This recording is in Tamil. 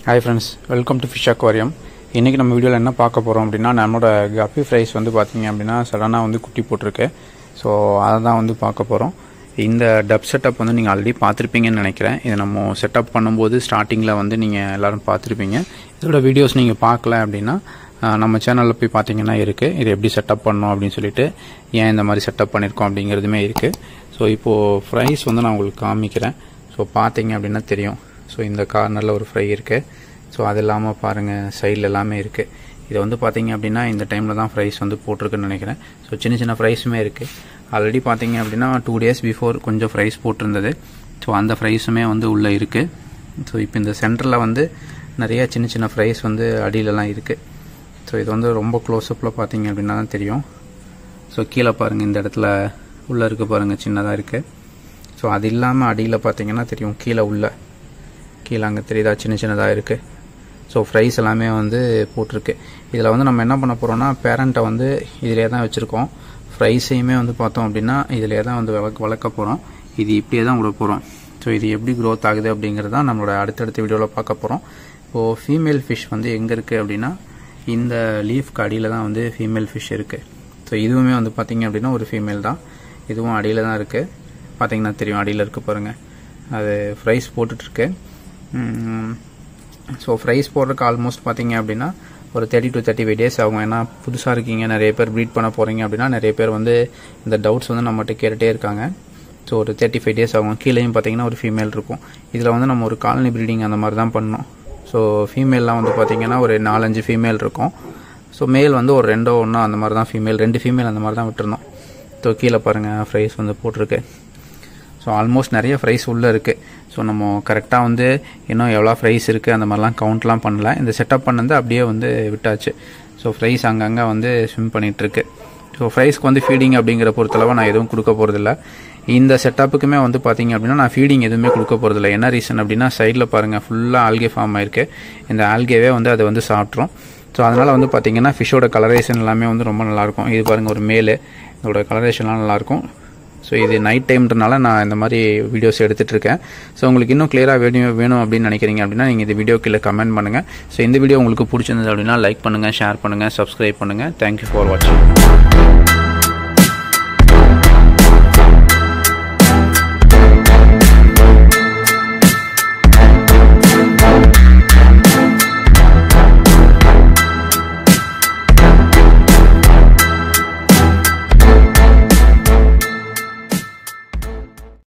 hi friends welcome to fish aquarium இன்றைக்கி நம்ம வீடியோவில் என்ன பார்க்க போகிறோம் அப்படின்னா நம்மளோட கப்பி ஃப்ரைஸ் வந்து பார்த்தீங்க அப்படின்னா சடனாக வந்து குட்டி போட்டிருக்கு ஸோ அதை தான் வந்து பார்க்க போகிறோம் இந்த டப் செட்டப் வந்து நீங்கள் ஆல்ரெடி பார்த்துருப்பீங்கன்னு நினைக்கிறேன் இதை நம்ம செட்டப் பண்ணும்போது ஸ்டார்டிங்கில் வந்து நீங்கள் எல்லோரும் பார்த்துருப்பீங்க இதோட வீடியோஸ் நீங்கள் பார்க்கல அப்படின்னா ஆஹ், நம்ம சேனலில் போய் பார்த்தீங்கன்னா இருக்குது இது எப்படி செட்டப் பண்ணோம் அப்படின்னு சொல்லிட்டு ஏன் இந்த மாதிரி செட்டப் பண்ணியிருக்கோம் அப்படிங்கிறதுமே இருக்குது ஸோ இப்போது ஃப்ரைஸ் வந்து நான் உங்களுக்கு காமிக்கிறேன் ஸோ பார்த்தீங்க அப்படின்னா தெரியும் ஸோ இந்த கார்னரில் ஒரு ஃப்ரை இருக்குது ஸோ அது இல்லாமல் பாருங்கள் சைடில் எல்லாமே இருக்குது இது வந்து பார்த்தீங்க அப்படின்னா இந்த டைமில் தான் ஃப்ரைஸ் வந்து போட்டிருக்குன்னு நினைக்கிறேன் ஸோ சின்ன சின்ன ஃப்ரைஸுமே இருக்குது ஆல்ரெடி பார்த்தீங்க அப்படின்னா டூ டேஸ் பிஃபோர் கொஞ்சம் ஃப்ரைஸ் போட்டிருந்தது ஸோ அந்த ஃப்ரைஸுமே வந்து உள்ளே இருக்குது ஸோ இப்போ இந்த சென்டரில் வந்து நிறைய சின்ன சின்ன ஃப்ரைஸ் வந்து அடியிலலாம் இருக்குது ஸோ இது வந்து ரொம்ப க்ளோஸ்அப்பில் பார்த்தீங்க அப்படின்னா தான் தெரியும் ஸோ கீழே பாருங்கள் இந்த இடத்துல உள்ளே இருக்குது பாருங்கள் சின்னதாக இருக்குது ஸோ அது இல்லாமல் அடியில் பார்த்தீங்கன்னா தெரியும் கீழே உள்ள கீழே அங்கே தெரியுதா சின்ன சின்னதாக இருக்குது ஸோ ஃப்ரைஸ் எல்லாமே வந்து போட்டிருக்கு இதில் வந்து நம்ம என்ன பண்ண போகிறோம்னா பேரண்ட்டை வந்து இதிலே தான் வச்சுருக்கோம் ஃப்ரைஸையுமே வந்து பார்த்தோம் அப்படின்னா இதிலே தான் வந்து வளர்க்க வளர்க்க போகிறோம் இது இப்படியே தான் விட போகிறோம் ஸோ இது எப்படி க்ரோத் ஆகுது அப்படிங்கிறது தான் நம்மளோட அடுத்தடுத்த வீடியோவில் பார்க்க போகிறோம் இப்போது ஃபீமேல் ஃபிஷ் வந்து எங்கே இருக்குது அப்படின்னா இந்த லீஃப்க்கு அடியில் தான் வந்து ஃபீமேல் ஃபிஷ் இருக்குது ஸோ இதுவுமே வந்து பார்த்தீங்க அப்படின்னா ஒரு ஃபீமேல் தான் இதுவும் அடியில் தான் இருக்குது பார்த்தீங்கன்னா தெரியும் அடியில் இருக்குது பாருங்கள் அது ஃப்ரைஸ் போட்டுட்ருக்கு ஸோ ஃப்ரைஸ் போடுறதுக்கு ஆல்மோஸ்ட் பார்த்தீங்க அப்படின்னா ஒரு thirty to thirty five days ஆகும் ஏன்னா புதுசாக இருக்கீங்க நிறைய பேர் ப்ரீட் பண்ண போகிறீங்க அப்படின்னா நிறைய பேர் வந்து இந்த டவுட்ஸ் வந்து நம்மகிட்ட கேட்டுகிட்டே இருக்காங்க ஸோ ஒரு தேர்ட்டி ஃபைவ் டேஸ் ஆகும் கீழேயும் பார்த்தீங்கன்னா ஒரு ஃபீமேல் இருக்கும் இதில் வந்து நம்ம ஒரு காலனி ப்ரீடிங் அந்த மாதிரி தான் பண்ணோம் ஸோ ஃபீமேல்லாம் வந்து பார்த்தீங்கன்னா ஒரு நாலஞ்சு ஃபீமேல் இருக்கும் ஸோ மேல் வந்து ஒரு ரெண்டோ ஒன்றோ அந்த மாதிரி தான் ஃபீமேல் ரெண்டு ஃபீமேல் அந்த மாதிரி தான் விட்டுருந்தோம் ஸோ கீழே பாருங்கள் ஃப்ரைஸ் வந்து போட்டிருக்கு ஸோ ஆல்மோஸ்ட் நிறைய ஃப்ரைஸ் உள்ளே இருக்குது ஸோ நம்ம கரெக்டாக வந்து இன்னும் எவ்வளோ ஃப்ரைஸ் இருக்குது அந்த மாதிரிலாம் கவுண்ட்லாம் பண்ணல இந்த செட்டப் பண்ணது அப்படியே வந்து விட்டாச்சு ஸோ ஃப்ரைஸ் அங்கங்கே வந்து ஸ்விம் பண்ணிகிட்ருக்கு ஸோ ஃப்ரைஸ்க்கு வந்து ஃபீடிங் அப்படிங்கிற பொறுத்தளவு நான் எதுவும் கொடுக்க போகிறதில்ல இந்த செட்டப்புக்குமே வந்து பார்த்தீங்க அப்படின்னா நான் ஃபீடிங் எதுவுமே கொடுக்க போகிறதில்ல என்ன ரீசன் அப்படின்னா சைடில் பாருங்கள் ஃபுல்லாக ஆல்கே ஃபார்ம் ஆயிருக்கு இந்த ஆல்கேவே வந்து அதை வந்து சாப்பிட்ரும் ஸோ அதனால் வந்து பார்த்தீங்கன்னா ஃபிஷ்ஷோட கலரேஷன் எல்லாமே வந்து ரொம்ப நல்லாயிருக்கும் இது பாருங்கள் ஒரு மேலு இதோட கலரேஷன்லாம் நல்லாயிருக்கும் ஸோ இது நைட் டைம்ன்றனால நான் இந்த மாதிரி வீடியோஸ் எடுத்துகிட்டு இருக்கேன் ஸோ உங்களுக்கு இன்னும் கிளியராக வேணும் வேணும் அப்படின்னு நினைக்கிறீங்க அப்படின்னா நீங்கள் இந்த வீடியோ கீழே கமெண்ட் பண்ணுங்கள் ஸோ இந்த வீடியோ உங்களுக்கு பிடிச்சிருந்தது அப்படின்னா லைக் பண்ணுங்கள் ஷேர் பண்ணுங்கள் சப்ஸ்கிரைப் பண்ணுங்கள் தேங்க்யூ ஃபார் வாட்சிங்